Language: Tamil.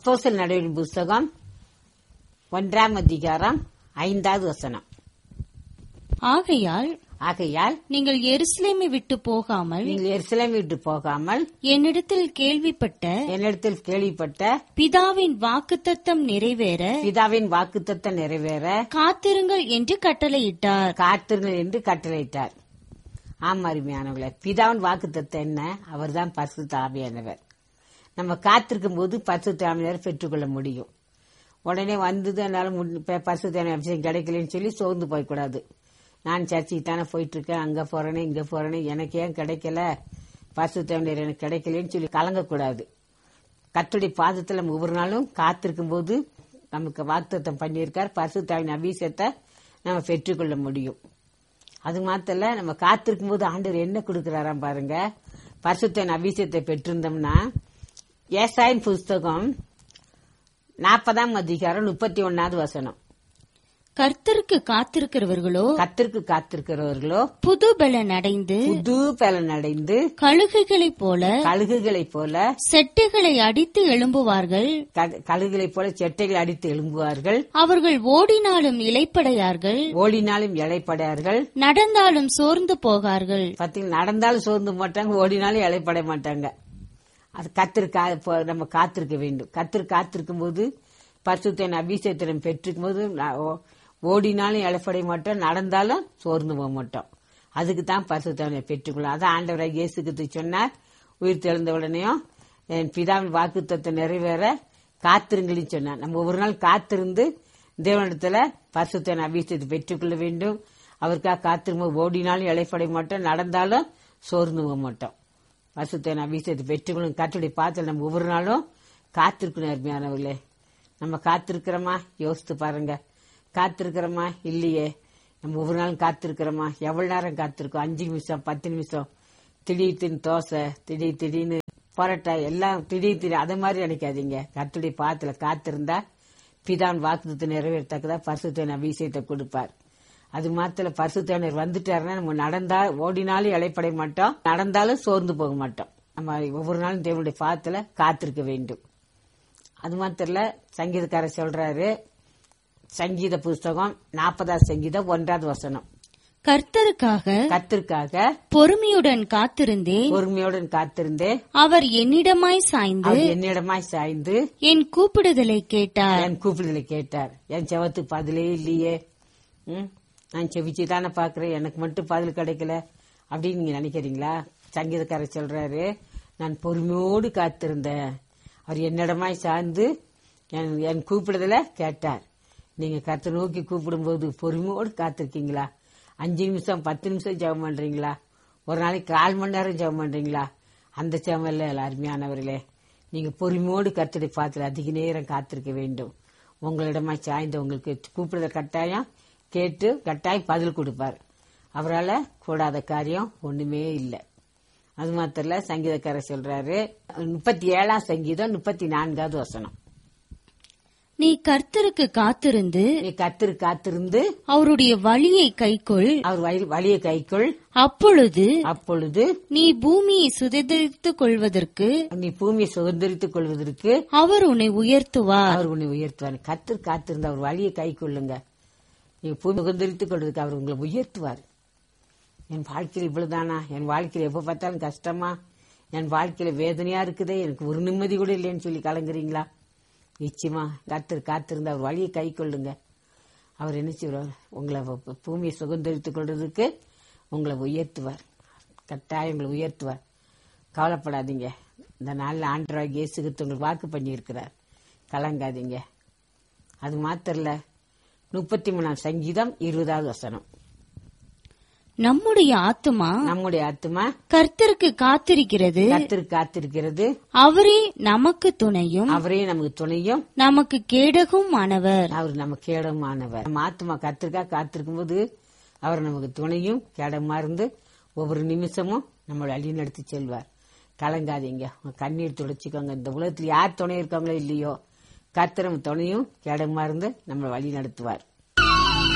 அப்போஸ்தலர் நடவடிக்கை புஸ்தகம் ஒன்றாம் அதிகாரம் ஐந்தாவது வசனம் ஆகையால் ஆகையால் நீங்கள் எருசலேமை விட்டு போகாமல் நீங்கள் எருசலேம் விட்டு போகாமல் என்னிடத்தில் கேள்விப்பட்ட என்னிடத்தில் கேள்விப்பட்ட பிதாவின் வாக்குத்தத்தம் நிறைவேற பிதாவின் வாக்குத்தத்தம் நிறைவேற காத்திருங்கள் என்று கட்டளையிட்டார் காத்திருங்கள் என்று கட்டளையிட்டார் ஆமா அருமையானவர்களே பிதாவின் வாக்குத்தத்தம் என்ன அவர்தான் பரிசுத்த ஆவியானவர் நம்ம காத்திருக்கும் போது பரிசுத்த ஆவியானவர் பெற்றுக்கொள்ள முடியும் உடனே வந்தது என்னால முன்- ப- பரிசுத்த ஆவியானவர் அபிஷேகம் கிடைக்கலன்னு சொல்லி சோர்ந்து போய்க்கூடாது நான் சர்ச்சைக்கு தானே போயிட்டு இருக்கேன் அங்க போறேனே இங்க போறேனே எனக்கு ஏன் கிடைக்கல பரிசுத்த ஆவியானவர் எனக்கு கிடைக்கலன்னு சொல்லி கலங்கக்கூடாது கர்த்தருடைய பாதத்தில் நம்ம ஒவ்வொரு நாளும் காத்திருக்கும் போது நமக்கு வாக்குத்தத்தம் பண்ணியிருக்கார் பரிசுத்தாவின் அபிஷேகத்தை நம்ம பெற்றுக்கொள்ள முடியும் அது மாத்திர நம்ம காத்திருக்கும் போது ஆண்டவர் என்ன கொடுக்கிறாராம் பாருங்க பரிசுத்தன் அபிஷேகத்தை பெற்றிருந்தோம்னா ஏசாயின் புஸ்தகம் நாற்பதாம் அதிகாரம் முப்பத்தி ஒன்னாவது வசனம் கர்த்தருக்கு காத்திருக்கிறவர்களோ கத்திற்கு காத்திருக்கிறவர்களோ புது பலன் அடைந்து புது பலன் அடைந்து கழுகுகளைப் போல கழுகுகளைப் போல செட்டைகளை அடித்து எழும்புவார்கள் க- கழுகுகளைப் போல செட்டைகள் அடித்து எழும்புவார்கள் அவர்கள் ஓடினாலும் இலைப்படையார்கள் ஓடினாலும் இலைப்படையார்கள் நடந்தாலும் சோர்ந்து போகார்கள் பாத்தீங்கன்னா நடந்தாலும் சோர்ந்து மாட்டாங்க ஓடினாலும் இலைப்பட மாட்டாங்க அது கத்திரு கா- இப்போ நம்ம காத்திருக்க வேண்டும் கத்திரு காத்திருக்கும் போது பரிசுத்தன் அபிஷேகத்திடம் பெற்றிருக்கும் போது நா- ஓ- ஓடினாலும் இலைப்படைய மாட்டோம் நடந்தாலும் சோர்ந்து போக மாட்டோம் அதுக்கு தான் பரிசுத்தவனை பெற்றுக்கொள்ளும் அதான் ஆண்டவராக இயேசுக்கு சொன்னார் உயிர் தெழுந்த உடனேயும் என் பிதாவின் வாக்குத்தத்தை நிறைவேற காத்திருங்கள்னு சொன்னார் நம்ம ஒவ்வொரு நாள் காத்திருந்து தேவனிடத்துல பரிசுத்தன் அபிஷேகத்தை பெற்றுக்கொள்ள வேண்டும் அவருக்காக காத்திருக்கும் ஓடினாலும் இலைப்படைய மாட்டோம் நடந்தாலும் சோர்ந்து போக மாட்டோம் பரிசுத்தன் அபிஷேகத்தை பெற்றுக்கொள்ளும் கட்டுடைய பார்த்து நம்ம ஒவ்வொரு நாளும் காத்திருக்கணும் அருமையானவர்களே நம்ம காத்திருக்கிறோமா யோசித்து பாருங்க காத்திருக்கிறோமா இல்லையே நம்ம ஒவ்வொரு நாளும் காத்திருக்கிறோமா எவ்வளவு நேரம் காத்திருக்கோம் அஞ்சு நிமிஷம் பத்து நிமிஷம் திடீர் திடீர்னு தோசை திடீர் திடீர்னு பரோட்டா எல்லாம் திடீர் திடீர் அது மாதிரி நினைக்காதீங்க கத்துடைய பாத்துல காத்திருந்தா பிதான் வாக்குத்தத்தை நிறைவேறத்தக்கதா பரிசுத்தன் அபிஷேகத்தை கொடுப்பார் அது மாத்திர பரிசுத்தனர் வந்துட்டாருன்னா நம்ம நடந்தா ஓடினாலும் இலைப்படைய மாட்டோம் நடந்தாலும் சோர்ந்து போக மாட்டோம் நம்ம ஒவ்வொரு நாளும் தேவனுடைய பாத்துல காத்திருக்க வேண்டும் அது மாத்திரல சங்கீதக்காரர் சொல்றாரு சங்கீத புஸ்தகம் நாற்பதாவது சங்கீதம் ஒன்றாவது வசனம் கர்த்தருக்காக கத்திற்காக பொறுமையுடன் காத்திருந்தேன் பொறுமையுடன் காத்திருந்தே அவர் என்னிடமாய் சாய்ந்து அவர் என்னிடமாய் சாய்ந்து என் கூப்பிடுதலை கேட்டார் என் கூப்பிடுதலை கேட்டார் என் செவத்துக்கு பதிலே இல்லையே ம்? நான் செவிச்சு தானே பாக்குறேன் எனக்கு மட்டும் பதில் கிடைக்கல அப்படின்னு நீங்க நினைக்கிறீங்களா சங்கீதக்காரர் சொல்றாரு நான் பொறுமையோடு காத்திருந்தேன் அவர் என்னிடமாய் சார்ந்து என் என் கூப்பிடுதல கேட்டார் நீங்க கருத்தை நோக்கி கூப்பிடும்போது பொறுமையோடு காத்திருக்கீங்களா அஞ்சு நிமிஷம் பத்து நிமிஷம் ஜெபம் பண்றீங்களா ஒரு நாளைக்கு கால் மணி நேரம் ஜெபம் பண்றீங்களா அந்த ஜெபம் இல்ல அருமையானவர்களே நீங்க பொறுமையோடு கர்த்தரை பார்த்து அதிக நேரம் காத்திருக்க வேண்டும் உங்களிடமா சாய்ந்து உங்களுக்கு கூப்பிடுற கட்டாயம் கேட்டு கட்டாயம் பதில் கொடுப்பார் அவரால் கூடாத காரியம் ஒண்ணுமே இல்லை அது மாத்திரம் இல்ல, சங்கீதக்காரர் சொல்றாரு முப்பத்தி ஏழாம் சங்கீதம் முப்பத்தி நான்காவது வசனம் நீ கர்த்தருக்கு காத்திருந்து நீ கத்திரு காத்திருந்து அவருடைய வழியை கைக்கொள் அவர் வழி- வழியை கைக்குள் அப்பொழுது அப்பொழுது நீ பூமியை சுதந்திரித்துக் கொள்வதற்கு நீ பூமியை சுதந்திரித்துக் கொள்வதற்கு அவர் உன்னை உயர்த்துவார் அவர் உன்னை உயர்த்துவார் கத்திரு காத்திருந்து அவர் வழியை கை கொள்ளுங்க நீங்க பூமி சுதந்திரித்துக் கொள்வதற்கு அவர் உங்களை உயர்த்துவார் என் வாழ்க்கையில் இவ்வளவுதானா என் வாழ்க்கையில் எப்ப பார்த்தாலும் கஷ்டமா என் வாழ்க்கையில வேதனையா இருக்குதே எனக்கு ஒரு நிம்மதி கூட இல்லைன்னு சொல்லி கலங்குறீங்களா நிச்சயமா கத்திரு காத்திருந்து அவர் வழியை கை கொள்ளுங்க அவர் என்ன செய்வார் உங்களை பூ- பூமியை சுதந்திரித்துக் கொள்றதுக்கு உங்களை உயர்த்துவார் கட்டாயம் உங்களை உயர்த்துவார் கவலைப்படாதீங்க இந்த நாளில் ஆண்டராக இயேசுகிட்டு உங்களுக்கு வாக்கு பண்ணியிருக்கிறார் கலங்காதீங்க அது மாத்திரல முப்பத்தி மூணாம் சங்கீதம் இருபதாவது வசனம் நம்முடைய ஆத்துமா நம்முடைய ஆத்மா கர்த்தருக்கு காத்திருக்கிறது கத்திரு காத்திருக்கிறது அவரே நமக்கு துணையும் அவரே நமக்கு துணையும் நமக்கு கேடகும் ஆனவர் அவர் நம்ம கேடமானவர் நம்ம ஆத்மா கத்திருக்கா காத்திருக்கும் போது அவர் நமக்கு துணையும் கேடமா இருந்து ஒவ்வொரு நிமிஷமும் நம்மளை வழி நடத்தி செல்வார் கலங்காதீங்க உங்க கண்ணீர் துடைச்சிக்கோங்க இந்த உலகத்தில் யார் துணை இருக்காங்களோ இல்லையோ கர்த்தர் நம்ம துணையும் கேடமா இருந்து நம்மளை வழி நடத்துவார்